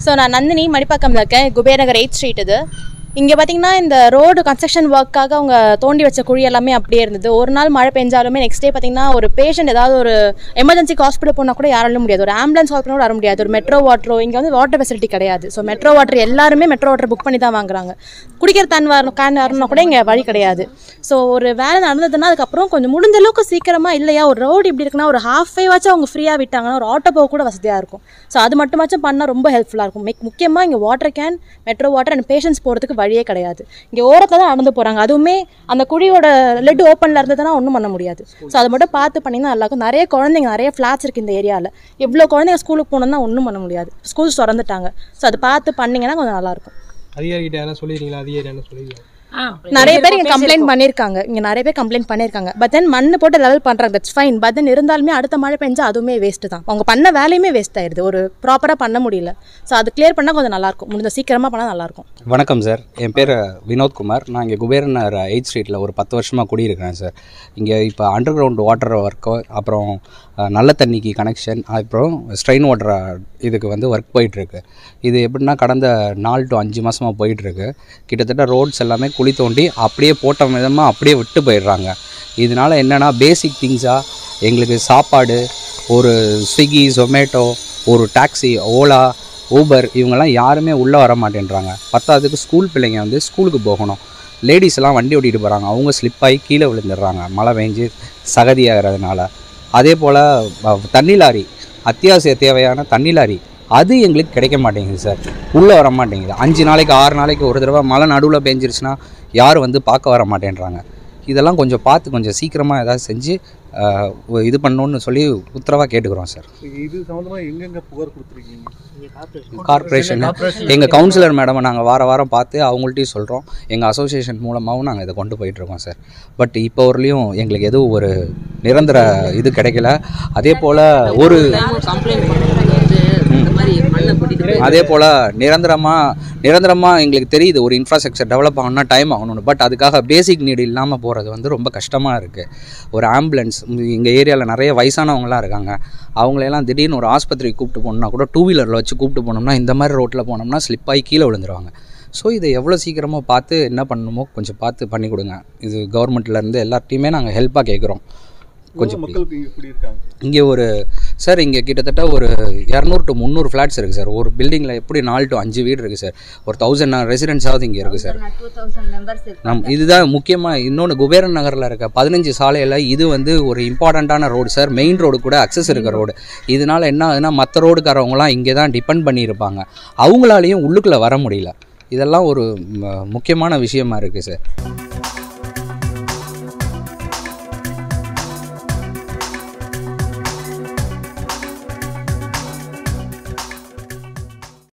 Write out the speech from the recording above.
so நான் நந்தினி மடிப்பாக்கம்ல இருக்கேன் குபேரநகர் eight street இது இங்கே பார்த்தீங்கன்னா இந்த ரோடு கன்ஸ்ட்ரக்ஷன் ஒர்க்காக அவங்க தோண்டி வச்ச குழி எல்லாமே அப்படியே இருந்தது ஒரு நாள் மழை பெஞ்சாலுமே நெக்ஸ்ட் டே பார்த்தீங்கன்னா ஒரு பேஷண்ட் ஏதாவது ஒரு எமர்ஜென்சிக்கு ஹாஸ்பிட்டல் போனால் கூட யாராலும் முடியாது ஒரு ஆம்புலன்ஸ் ஹாஸ்பிட்டல் கூட வர முடியாது ஒரு மெட்ரோ வாட்டரோ இங்கே வந்து வாட்டர் ஃபெசிலிட்டி கிடையாது ஸோ மெட்ரோ வாட்டர் எல்லாருமே மெட்ரோ வாட்டர் புக் பண்ணி தான் வாங்குறாங்க குடிக்கிற தன் வரணும் கேன் வரணும்னா கூட இங்கே வழி கிடையாது ஸோ ஒரு வேலை நடந்ததுன்னா அதுக்கப்புறம் கொஞ்சம் முடிஞ்ச அளவுக்கு சீக்கிரமாக இல்லையா ஒரு ரோடு இப்படி இருக்குன்னா ஒரு ஹாஃப் ஃபைவாச்சும் அவங்க ஃப்ரீயாக விட்டாங்கன்னா ஒரு ஆட்டோ போக கூட வசதியாக இருக்கும் ஸோ அது மட்டுமாச்சும் பண்ணால் ரொம்ப ஹெல்ப்ஃபுல்லாக இருக்கும் மிக் முக்கியமாக இங்கே water can metro water and patients போகிறதுக்கு வழியே கிடையாது இங்கே ஓரத்தில் தான் நடந்து போகிறாங்க அதுவுமே அந்த குழியோட லெட் ஓப்பனில் இருந்ததுன்னா ஒன்றும் பண்ண முடியாது ஸோ அதை மட்டும் பார்த்து பண்ணிங்கன்னா நல்லாயிருக்கும் நிறைய குழந்தைங்க நிறைய ஃப்ளாட்ஸ் இருக்குது இந்த ஏரியாவில் எவ்வளோ குழந்தைங்க ஸ்கூலுக்கு போகணுன்னா ஒன்றும் பண்ண முடியாது ஸ்கூல்ஸ் திறந்துட்டாங்க ஸோ அதை பார்த்து பண்ணிங்கன்னா கொஞ்சம் நல்லாயிருக்கும் அதிகாரிகிட்ட யாரும் சொல்லிடுறீங்களா அதிகாரி என்ன சொல்லிடுறீங்க நிறைய பேர் இங்கே கம்ப்ளைண்ட் பண்ணியிருக்காங்க இங்கே நிறைய பேர் கம்ப்ளைண்ட் பண்ணியிருக்காங்க பட் தென் மண்ணு போட்டு லெவல் பண்ணுறாங்க தட்ஸ் ஃபைன் பட் தென் இருந்தாலுமே அடுத்த மழை பெஞ்சா அதுவுமே வேஸ்ட்டு தான் அவங்க பண்ண வேலையுமே வேஸ்ட் ஆயிடுது ஒரு ப்ராப்பராக பண்ண முடியல ஸோ அது கிளியர் பண்ணால் கொஞ்சம் நல்லாயிருக்கும் முடிஞ்ச சீக்கிரமாக பண்ணால் நல்லாயிருக்கும் வணக்கம் சார் என் பேர் வினோத்குமார் நான் இங்கே குபேரனர் எயிட் ஸ்ட்ரீட்டில் ஒரு பத்து வருஷமாக குடியிருக்கிறேன் சார் இங்கே இப்போ அண்டர் கிரவுண்ட் வாட்டர் ஒர்க்கு அப்புறம் அஹ், நல்ல தண்ணிக்கு கனெக்ஷன் அப்புறம் ஸ்ட்ரெயின் வாட்டர் இதுக்கு வந்து ஒர்க் போயிட்டுருக்கு இது எப்படின்னா கடந்த நாலு டு அஞ்சு மாதமாக போயிட்டுருக்கு கிட்டத்தட்ட ரோட்ஸ் எல்லாமே குழி தோண்டி அப்படியே போட்ட விதமாக அப்படியே விட்டு போயிடுறாங்க இதனால் என்னென்னா பேசிக் திங்ஸாக எங்களுக்கு சாப்பாடு ஒரு ஸ்விக்கி ஜொமேட்டோ ஒரு டாக்ஸி ஓலா ஊபர் இவங்கெல்லாம் யாருமே உள்ளே வர மாட்டேன்றாங்க பத்தாவதுக்கு ஸ்கூல் பிள்ளைங்க வந்து ஸ்கூலுக்கு போகணும் லேடிஸ் எல்லாம் வண்டி ஓட்டிகிட்டு போகிறாங்க அவங்க ஸ்லிப் ஆகி கீழே விழுந்துடுறாங்க மழை பெஞ்சு சகதியாகிறதுனால அதே போல் தண்ணி லாரி அத்தியாவசிய தேவையான தண்ணி லாரி அது எங்களுக்கு கிடைக்க மாட்டேங்குது சார் உள்ளே வர மாட்டேங்குது அஞ்சு நாளைக்கு ஆறு நாளைக்கு ஒரு தடவை மழை நடுவில் பெஞ்சிருச்சுன்னா யாரும் வந்து பார்க்க வர மாட்டேன்றாங்க இதெல்லாம் கொஞ்சம் பார்த்து கொஞ்சம் சீக்கிரமாக ஏதாவது செஞ்சு அஹ், இது பண்ணணுன்னு சொல்லி உத்தரவாக கேட்டுக்கிறோம் சார் இது சம்மந்தமாக எங்கெங்க புகார் கொடுத்துருக்கீங்க கார்ப்பரேஷன் எங்கள் கவுன்சிலர் மேடமை நாங்கள் வார வாரம் பார்த்து அவங்கள்ட்டையும் சொல்கிறோம் எங்கள் அசோசியேஷன் மூலமாகவும் நாங்கள் இதை கொண்டு போயிட்டுருக்கோம் சார் பட் இப்போ வரலையும் எங்களுக்கு எதுவும் ஒரு நிரந்தர இது கிடைக்கல அதே போல் ஒரு கம்ப்ளைண்ட் பண்ணுறது வந்து இந்த மாதிரி மண்ணை கூட்டிட்டு போய் அதே போல் நிரந்தரமாக நிரந்தரமாக எங்களுக்கு தெரியுது ஒரு இன்ஃப்ராஸ்ட்ரக்சர் டெவலப் ஆகணும்னா டைம் ஆகணும்னு பட் அதுக்காக பேசிக் நீடு இல்லாமல் போகிறது வந்து ரொம்ப கஷ்டமாக இருக்குது ஒரு ஆம்புலன்ஸ் எங்கள் ஏரியாவில் நிறைய வயசானவங்களாம் இருக்காங்க அவங்களையெல்லாம் திடீர்னு ஒரு ஆஸ்பத்திரிக்கு கூப்பிட்டு போகணுன்னா கூட டூ வீலரில் வச்சு கூப்பிட்டு போனோம்னா இந்த மாதிரி ரோட்டில் போனோம்னா ஸ்லிப் ஆகி கீழே விழுந்துருவாங்க ஸோ இதை எவ்வளோ சீக்கிரமாக பார்த்து என்ன பண்ணணுமோ கொஞ்சம் பார்த்து பண்ணி கொடுங்க இது கவர்மெண்ட்லேருந்து எல்லார்ட்டையுமே நாங்கள் ஹெல்ப்பாக கேட்குறோம் கொஞ்சம் மக்களுக்கு இங்கே குடியிருக்காங்க இங்கே ஒரு சார் இங்கே கிட்டத்தட்ட ஒரு இரநூறு டு முந்நூறு ஃப்ளாட்ஸ் இருக்குது சார் ஒரு பில்டிங்கில் எப்படி நாலு டு அஞ்சு வீடு இருக்குது சார் ஒரு தௌசண்ட் ரெசிடென்ஸாவது இங்கே இருக்குது சார் டூ தௌசண்ட் மெம்பர்ஸ் நம் இதுதான் முக்கியமாக இன்னொன்று குபேரன் நகரில் இருக்க பதினஞ்சு சாலையில் இது வந்து ஒரு இம்பார்ட்டண்ட்டான ரோடு சார் மெயின் ரோடு கூட அக்சஸ் இருக்க ரோடு இதனால் என்ன ஆகுதுன்னா மற்ற ரோடுக்காரவங்களாம் இங்கே தான் டிபெண்ட் பண்ணியிருப்பாங்க அவங்களாலையும் உள்ளுக்குள்ளே வர முடியல இதெல்லாம் ஒரு ம- முக்கியமான விஷயமா இருக்குது சார்